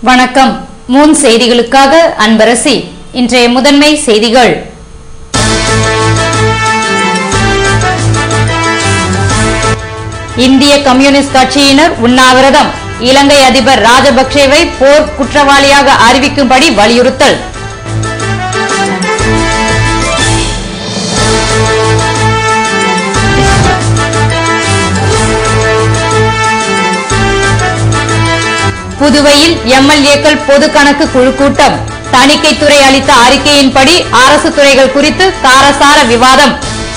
வணக்கம் மூன் செய்திகளுக்காக அன்பரசி இன்றைய முதன்மை செய்திகள் இந்திய கம்யூனிஸ்ட் கட்சியினர் உண்ணாவிரதம் இலங்கை அதிபர் ராஜபக்சேவை போர் குற்றவாளியாக அறிவிக்கும்படி வலியுறுத்தல் புதுவையில் எம்எல்ஏக்கள் பொது கணக்கு குழு கூட்டம் தணிக்கைத்துறை அளித்த அறிக்கையின்படி அரசு துறைகள் குறித்து காரசார விவாதம்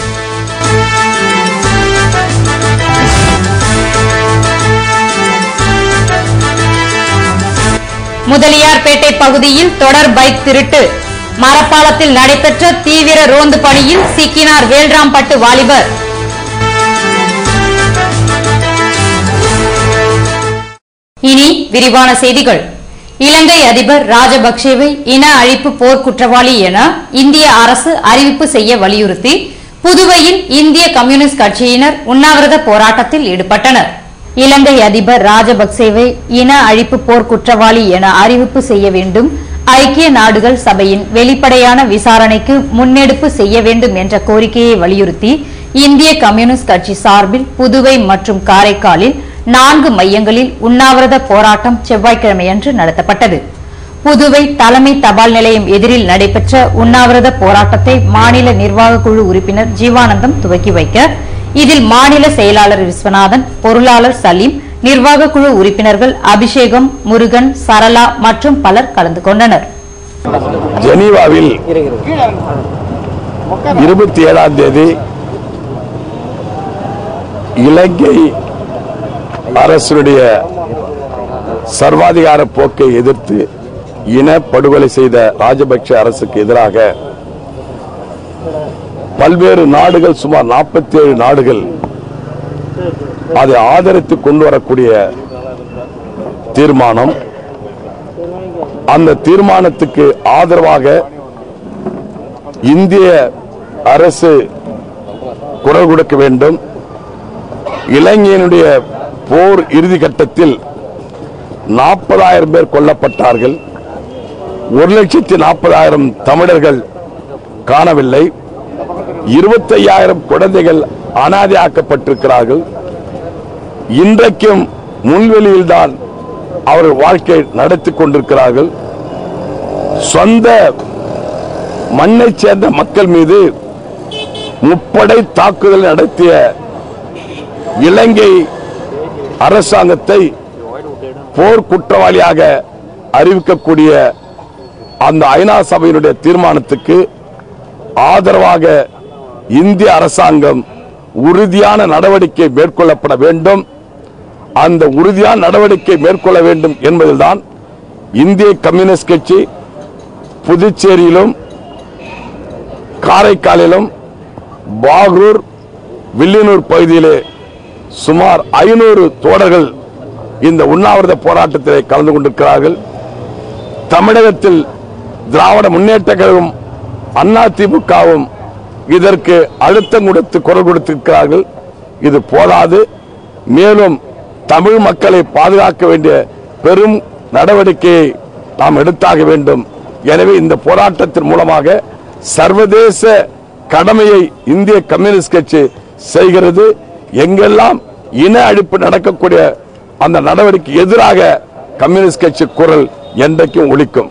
முதலியார்பேட்டை பகுதியில் தொடர் பைக் திருட்டு மரப்பாலத்தில் நடைபெற்ற தீவிர ரோந்து பணியில் சிக்கினார் வேல்ராம்பட்டு வாலிபர் இனி விரிவான செய்திகள் இலங்கை அதிபர் ராஜபக்சேவை இன அழிப்பு போர் குற்றவாளி என இந்திய அரசு அறிவிப்பு செய்ய வலியுறுத்தி புதுவையில் இந்திய கம்யூனிஸ்ட் கட்சியினர் உண்ணாவிரத போராட்டத்தில் ஈடுபட்டனர் இலங்கை அதிபர் ராஜபக்சேவை இன அழிப்பு போர் குற்றவாளி என அறிவிப்பு செய்ய வேண்டும் ஐக்கிய நாடுகள் சபையின் வெளிப்படையான விசாரணைக்கு முன்னெடுப்பு செய்ய வேண்டும் என்ற கோரிக்கையை வலியுறுத்தி இந்திய கம்யூனிஸ்ட் கட்சி சார்பில் புதுவை மற்றும் காரைக்காலில் நான்கு மையங்களில் உண்ணாவிரத போராட்டம் செவ்வாய்க்கிழமையன்று நடத்தப்பட்டது புதுவை தலைமை தபால் நிலையம் எதிரில் நடைபெற்ற உண்ணாவிரத போராட்டத்தை மாநில நிர்வாக குழு உறுப்பினர் ஜீவானந்தம் துவக்கி வைக்க இதில் மாநில செயலாளர் விஸ்வநாதன் பொருளாளர் சலீம் நிர்வாக குழு உறுப்பினர்கள் அபிஷேகம் முருகன் சரளா மற்றும் பலர் கலந்து கொண்டனர் ஜெனீவாவில் இருபத்தி ஏழாம் தேதி இலங்கை அரசுடைய சர்வாதிகார போக்கை எதிர்த்து இன படுகொலை செய்த ராஜபக்ஷ அரசுக்கு எதிராக பல்வேறு நாடுகள் சுமார் 47 நாடுகள் அதை ஆதரித்து கொண்டு வரக்கூடிய தீர்மானம் அந்த தீர்மானத்துக்கு ஆதரவாக இந்திய அரசு குரல் கொடுக்க வேண்டும் இலங்கையினுடைய போர் இறுதி கட்டத்தில் நாற்பதாயிரம் பேர் கொல்லப்பட்டார்கள் ஒரு லட்சத்தி நாற்பதாயிரம் தமிழர்கள் காணவில்லை இருபத்தையாயிரம் குழந்தைகள் அனாதையாக்கப்பட்டிருக்கிறார்கள் இன்றைக்கும் முன்வெளியில்தான் அவர்கள் வாழ்க்கை நடத்தி கொண்டிருக்கிறார்கள் சொந்த மண்ணைச் சேர்ந்த மக்கள் மீது முப்படை தாக்குதல் நடத்திய இலங்கை அரசாங்கத்தை போர் குற்றவாளியாக அறிவிக்கக்கூடிய அந்த ஐநா சபையினுடைய தீர்மானத்துக்கு ஆதரவாக இந்திய அரசாங்கம் உறுதியான நடவடிக்கை மேற்கொள்ளப்பட வேண்டும் அந்த உறுதியான நடவடிக்கை மேற்கொள்ள வேண்டும் என்பதில்தான் இந்திய கம்யூனிஸ்ட் கட்சி புதுச்சேரியிலும் காரைக்காலிலும் பாகூர் வில்லியனூர் பகுதியிலே சுமார் ஐநூறு தோழர்கள் இந்த உண்ணாவிரத போராட்டத்திலே கலந்து கொண்டிருக்கிறார்கள் தமிழகத்தில் திராவிட முன்னேற்ற கழகம் அண்ணா திமுகவும் இதற்கு அழுத்தம் கொடுத்து குரல் கொடுத்திருக்கிறார்கள் இது போதாது மேலும் தமிழ் மக்களை பாதுகாக்க வேண்டிய பெரும் நடவடிக்கையை நாம் எடுத்தாக வேண்டும் எனவே இந்த போராட்டத்தின் மூலமாக சர்வதேச கடமையை இந்திய கம்யூனிஸ்ட் கட்சி செய்கிறது எங்கெல்லாம் இன அழிப்பு நடக்கக்கூடிய அந்த நடவடிக்கை எதிராக கம்யூனிஸ்ட் கட்சி குரல் என்றைக்கும் ஒலிக்கும்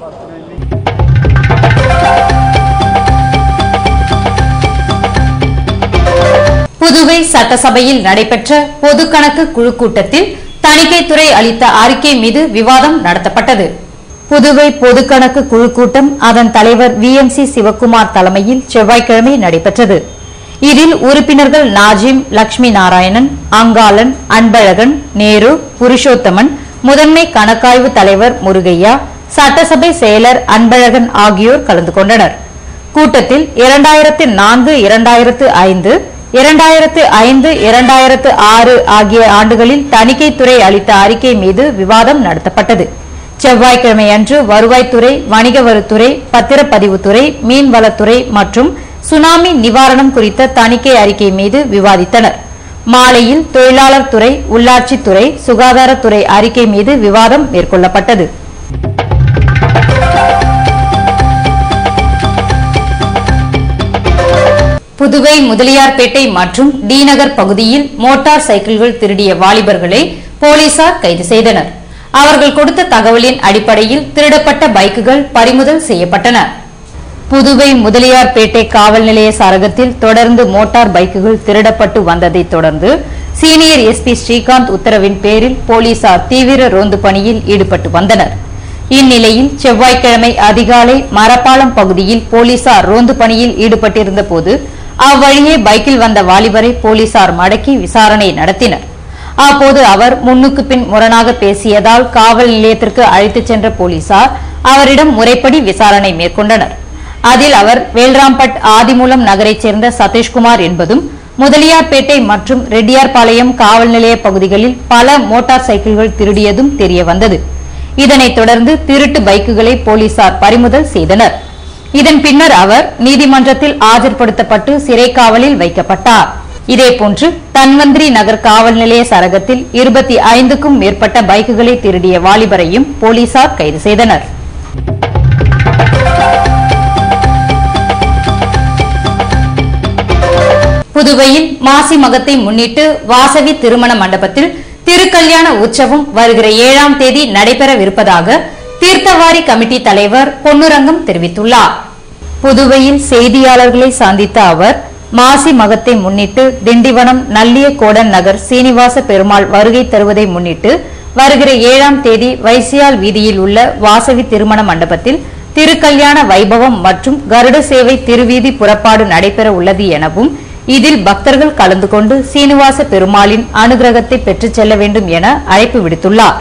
புதுவை சட்டசபையில் நடைபெற்ற பொது கணக்கு குழு கூட்டத்தில் தணிக்கைத்துறை அளித்த அறிக்கை மீது விவாதம் நடத்தப்பட்டது புதுவை பொது கணக்கு குழு கூட்டம் அதன் தலைவர் வி எம் சி சிவக்குமார் தலைமையில் செவ்வாய்க்கிழமை நடைபெற்றது இதில் உறுப்பினர்கள் நாஜிம் லட்சுமி நாராயணன் அங்காளன் அன்பழகன் நேரு புருஷோத்தமன் முதன்மை கணக்காய்வு தலைவர் முருகையா சட்டசபை செயலர் அன்பழகன் ஆகியோர் கலந்து கொண்டனர் கூட்டத்தில் இரண்டாயிரத்து நான்கு இரண்டாயிரத்து ஐந்து இரண்டாயிரத்து ஐந்து இரண்டாயிரத்து ஆறு ஆகிய ஆண்டுகளில் தணிக்கைத்துறை அளித்த அறிக்கை மீது விவாதம் நடத்தப்பட்டது செவ்வாய்க்கிழமை அன்று வருவாய்த்துறை வணிக வரித்துறை பத்திரப்பதிவுத்துறை மீன்வளத்துறை மற்றும் சுனாமி நிவாரணம் குறித்த தணிக்கை அறிக்கை மீது விவாதித்தனர் மாலையில் தொழிலாளர் துறை உள்ளாட்சித்துறை சுகாதாரத்துறை அறிக்கை மீது விவாதம் மேற்கொள்ளப்பட்டது புதுவை முதலியார்பேட்டை மற்றும் டி நகர் பகுதியில் மோட்டார் சைக்கிள்கள் திருடிய வாலிபர்களை போலீசார் கைது செய்தனர் அவர்கள் கொடுத்த தகவலின் அடிப்படையில் திருடப்பட்ட பைக்குகள் பறிமுதல் செய்யப்பட்டன புதுவை முதலியார்பேட்டை காவல் நிலைய சரகத்தில் தொடர்ந்து மோட்டார் பைக்குகள் திருடப்பட்டு வந்ததைத் தொடர்ந்து சீனியர் எஸ்பி ஸ்ரீகாந்த் உத்தரவின் பேரில் போலீசார் தீவிர ரோந்து பணியில் ஈடுபட்டு வந்தனர் இந்நிலையில் செவ்வாய்க்கிழமை அதிகாலை மரப்பாலம் பகுதியில் போலீசார் ரோந்து பணியில் ஈடுபட்டிருந்த போது அவ்வழியே பைக்கில் வந்த வாலிபரை போலீசார் மடக்கி விசாரணை நடத்தினர் அப்போது அவர் முன்னுக்கு பின் முரணாக பேசியதால் காவல் நிலையத்திற்கு அழைத்துச் சென்ற போலீசார் அவரிடம் முறைப்படி விசாரணை மேற்கொண்டனர் அதில் அவர் வேல்ராம்பட் ஆதிமூலம் நகரைச் சேர்ந்த சதீஷ்குமார் என்பதும் முதலியார்பேட்டை மற்றும் ரெட்டியார்பாளையம் காவல் நிலைய பகுதிகளில் பல மோட்டார் சைக்கிள்கள் திருடியதும் தெரிய வந்தது இதனைத் தொடர்ந்து திருட்டு பைக்குகளை போலீசார் பறிமுதல் செய்தனர் இதன் பின்னர் அவர் நீதிமன்றத்தில் ஆஜர்படுத்தப்பட்டு சிறை காவலில் வைக்கப்பட்டார் இதேபோன்று தன்வந்திரி நகர் காவல் நிலைய சரகத்தில் இருபத்தி ஐந்துக்கும் மேற்பட்ட பைக்குகளை திருடிய வாலிபரையும் போலீசார் கைது செய்தனர் புதுவையில் மாசி மகத்தை முன்னிட்டு வாசவி திருமண மண்டபத்தில் திருக்கல்யாண உற்சவம் வருகிற ஏழாம் தேதி நடைபெறவிருப்பதாக தீர்த்தவாரி கமிட்டி தலைவர் பொன்னுரங்கம் தெரிவித்துள்ளார் புதுவையில் செய்தியாளர்களை சந்தித்த அவர் மாசி மகத்தை முன்னிட்டு திண்டிவனம் நல்லியக்கோடன் நகர் சீனிவாச பெருமாள் வருகை தருவதை முன்னிட்டு வருகிற ஏழாம் தேதி வைசியால் வீதியில் உள்ள வாசவி திருமண மண்டபத்தில் திருக்கல்யாண வைபவம் மற்றும் கருட சேவை திருவீதி புறப்பாடு நடைபெற உள்ளது எனவும் இதில் பக்தர்கள் கலந்து கொண்டு சீனிவாச பெருமாளின் அனுகிரகத்தை பெற்றுச் செல்ல வேண்டும் என அழைப்பு விடுத்துள்ளார்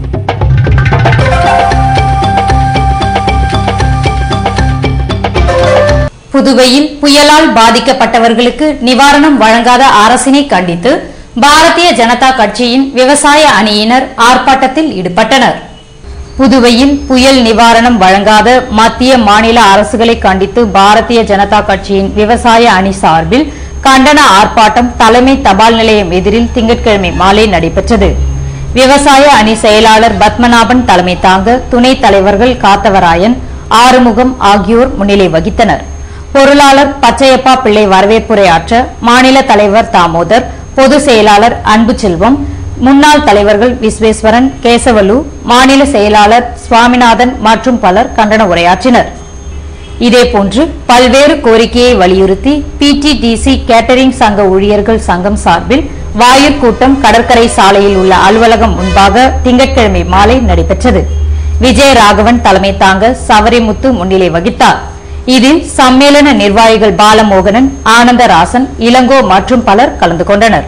புதுவையில் புயலால் பாதிக்கப்பட்டவர்களுக்கு நிவாரணம் வழங்காத அரசினை கண்டித்து பாரதிய ஜனதா கட்சியின் விவசாய அணியினர் ஆர்ப்பாட்டத்தில் ஈடுபட்டனர் புதுவையில் புயல் நிவாரணம் வழங்காத மத்திய மாநில அரசுகளை கண்டித்து பாரதிய ஜனதா கட்சியின் விவசாய அணி சார்பில் கண்டன ஆர்ப்பாட்டம் தலைமை தபால் நிலையம் எதிரில் திங்கட்கிழமை மாலை நடைபெற்றது விவசாய அணி செயலாளர் பத்மநாபன் தலைமை தாங்க துணைத் தலைவர்கள் காத்தவராயன் ஆறுமுகம் ஆகியோர் முன்னிலை வகித்தனர் பொருளாளர் பச்சையப்பா பிள்ளை வரவேற்புரையாற்ற மாநில தலைவர் தாமோதர் பொதுச் செயலாளர் அன்பு செல்வம் முன்னாள் தலைவர்கள் விஸ்வேஸ்வரன் கேசவலு மாநில செயலாளர் சுவாமிநாதன் மற்றும் பலர் கண்டன உரையாற்றினர் இதேபோன்று பல்வேறு கோரிக்கையை வலியுறுத்தி பிடிடிசி கேட்டரிங் சங்க ஊழியர்கள் சங்கம் சார்பில் வாயிற் கூட்டம் கடற்கரை சாலையில் உள்ள அலுவலகம் முன்பாக திங்கட்கிழமை மாலை நடைபெற்றது விஜயராகவன் தலைமை தாங்க சவரிமுத்து முன்னிலை வகித்தார் இதில் சம்மேளன நிர்வாகிகள் பாலமோகனன் ஆனந்தராசன் இளங்கோ மற்றும் பலர் கலந்து கொண்டனர்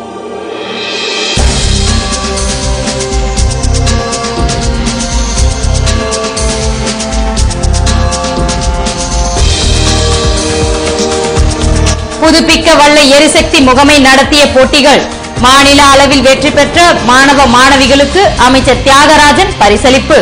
புதுப்பிக்க வல்ல எரிசக்தி முகமை நடத்திய போட்டிகள் மாநில அளவில் வெற்றி பெற்ற மாணவ மாணவிகளுக்கு அமைச்சர் தியாகராஜன் பரிசளிப்பு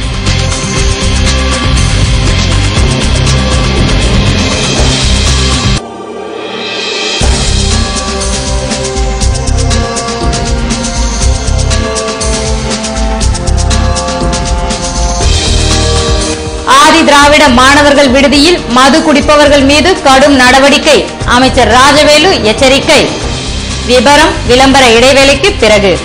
ஆதி திராவிட மாணவர்கள் விடுதியில் மது குடிப்பவர்கள் மீது கடும் நடவடிக்கை அமைச்சர் ராஜவேலு எச்சரிக்கை விபரம் விளம்பர இடைவேளைக்கு பிறகு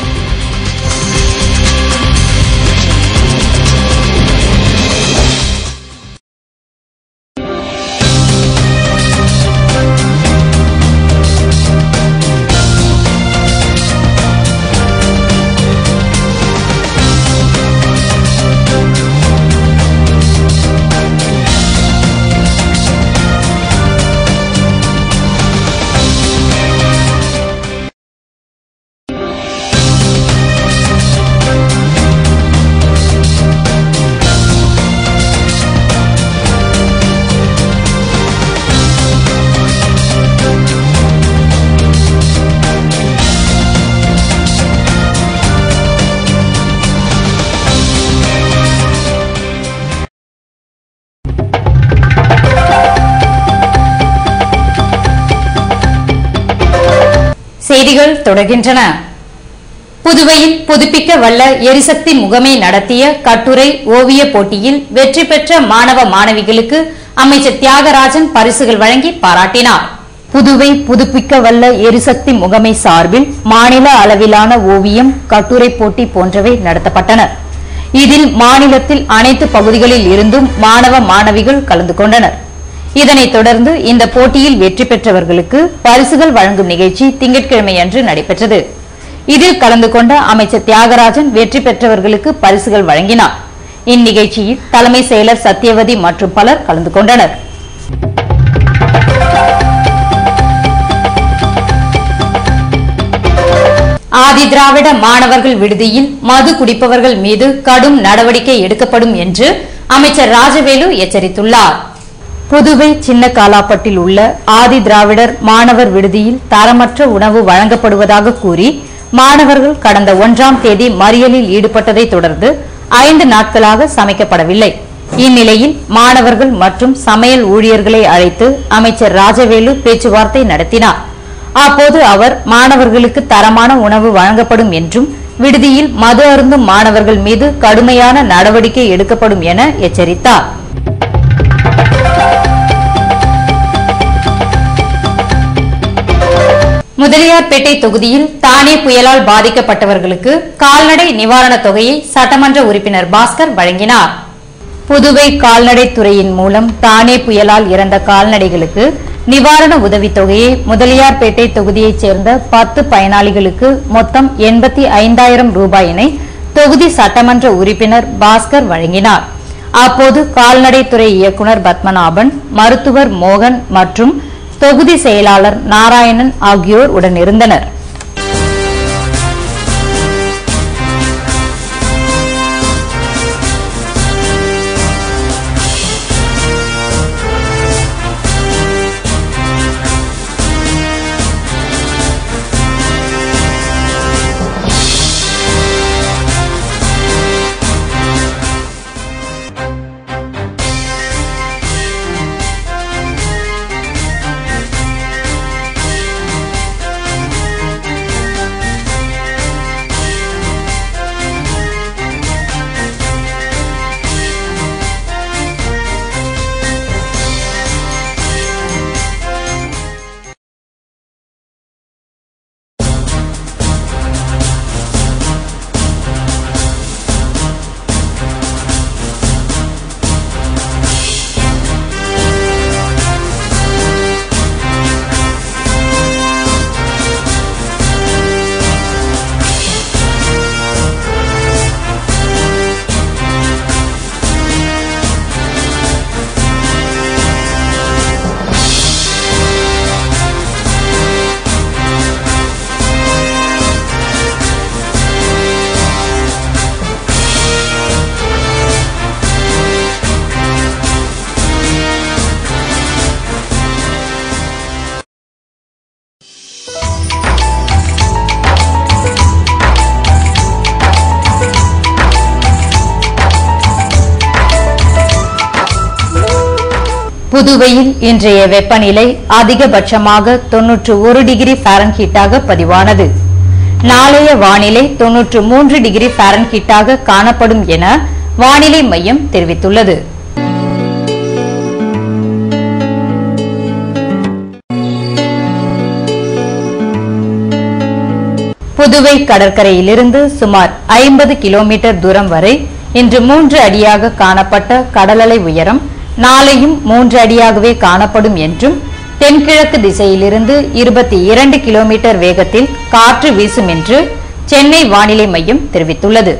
செய்திகள் தொடர்கின்றன புதுவையில் புதுப்பிக்க வல்ல எரிசக்தி முகமை நடத்திய கட்டுரை ஓவிய போட்டியில் வெற்றி பெற்ற மாணவ மாணவிகளுக்கு அமைச்சர் தியாகராஜன் பரிசுகள் வழங்கி பாராட்டினார் புதுவை புதுப்பிக்க வல்ல எரிசக்தி முகமை சார்பில் மாநில அளவிலான ஓவியம் கட்டுரை போட்டி போன்றவை நடத்தப்பட்டன இதில் மாநிலத்தில் அனைத்து பகுதிகளில் இருந்தும் மாணவ மாணவிகள் கலந்து கொண்டனர் இதனைத் தொடர்ந்து இந்த போட்டியில் வெற்றி பெற்றவர்களுக்கு பரிசுகள் வழங்கும் நிகழ்ச்சி திங்கட்கிழமையன்று நடைபெற்றது இதில் கலந்து கொண்ட அமைச்சர் தியாகராஜன் வெற்றி பெற்றவர்களுக்கு பரிசுகள் வழங்கினார் இந்நிகழ்ச்சியில் தலைமை செயலர் சத்யவதி மற்றும் பலர் கலந்து கொண்டனர் ஆதி திராவிட மாணவர்கள் விடுதியில் மது குடிப்பவர்கள் மீது கடும் நடவடிக்கை எடுக்கப்படும் என்று அமைச்சர் ராஜவேலு எச்சரித்துள்ளார் புதுவை சின்ன காலாப்பட்டில் உள்ள ஆதி திராவிடர் மாணவர் விடுதியில் தரமற்ற உணவு வழங்கப்படுவதாக கூறி மாணவர்கள் கடந்த ஒன்றாம் தேதி மறியலில் ஈடுபட்டதை தொடர்ந்து ஐந்து நாட்களாக சமைக்கப்படவில்லை இந்நிலையில் மாணவர்கள் மற்றும் சமையல் ஊழியர்களை அழைத்து அமைச்சர் ராஜவேலு பேச்சுவார்த்தை நடத்தினார் அப்போது அவர் மாணவர்களுக்கு தரமான உணவு வழங்கப்படும் என்றும் விடுதியில் மது அருந்தும் மாணவர்கள் மீது கடுமையான நடவடிக்கை எடுக்கப்படும் என எச்சரித்தார் முதலியார்பேட்டை தொகுதியில் தானே புயலால் பாதிக்கப்பட்டவர்களுக்கு கால்நடை நிவாரணத் தொகையை சட்டமன்ற உறுப்பினர் பாஸ்கர் வழங்கினார் புதுவை கால்நடைத் துறையின் மூலம் தானே புயலால் இறந்த கால்நடைகளுக்கு நிவாரண உதவித் தொகையை முதலியார்பேட்டை தொகுதியைச் சேர்ந்த பத்து பயனாளிகளுக்கு மொத்தம் எண்பத்தி ஐந்தாயிரம் ரூபாயினை தொகுதி சட்டமன்ற உறுப்பினர் பாஸ்கர் வழங்கினார் அப்போது கால்நடைத்துறை இயக்குனர் பத்மநாபன் மருத்துவர் மோகன் மற்றும் தொகுதி செயலாளர் நாராயணன் ஆகியோர் உடனிருந்தனர் புதுவையில் இன்றைய வெப்பநிலை அதிகபட்சமாக தொன்னூற்று ஒரு டிகிரி ஃபாரன்ஹீட்டாக பதிவானது நாளைய வானிலை தொன்னூற்று மூன்று டிகிரி ஃபாரன்ஹீட்டாக காணப்படும் என வானிலை மையம் தெரிவித்துள்ளது புதுவை கடற்கரையிலிருந்து சுமார் ஐம்பது கிலோமீட்டர் தூரம் வரை இன்று மூன்று அடியாக காணப்பட்ட கடலலை உயரம் நாளையும் மூன்று அடியாகவே காணப்படும் என்றும் தென்கிழக்கு திசையிலிருந்து இருபத்தி இரண்டு கிலோமீட்டர் வேகத்தில் காற்று வீசும் என்று சென்னை வானிலை மையம் தெரிவித்துள்ளது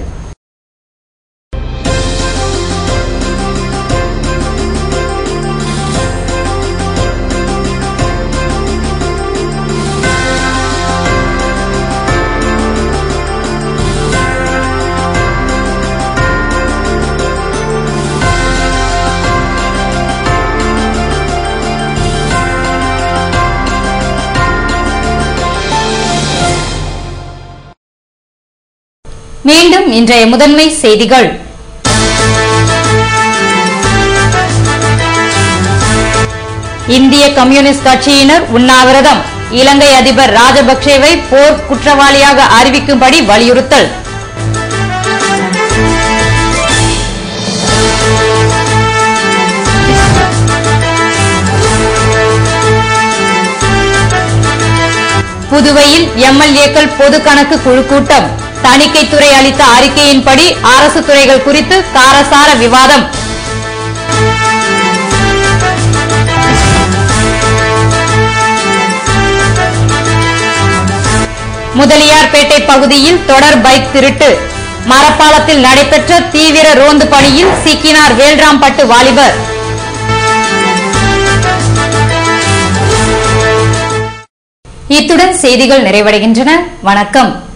மீண்டும் இன்றைய முதன்மை செய்திகள் இந்திய கம்யூனிஸ்ட் கட்சியினர் உண்ணாவிரதம் இலங்கை அதிபர் ராஜபக்சேவை போர் குற்றவாளியாக அறிவிக்கும்படி வலியுறுத்தல் புதுவையில் எம்எல்ஏக்கள் பொது கணக்கு குழு கூட்டம் தணிக்கைத்துறை அளித்த அறிக்கையின்படி அரசு துறைகள் குறித்து காரசார விவாதம் முதலியார்பேட்டை பகுதியில் தொடர் பைக் திருட்டு மரப்பாலத்தில் நடைபெற்ற தீவிர ரோந்து பணியில் சிக்கினார் வேல்ராம்பட்டு வாலிபர் இத்துடன் செய்திகள் நிறைவடைகின்றன வணக்கம்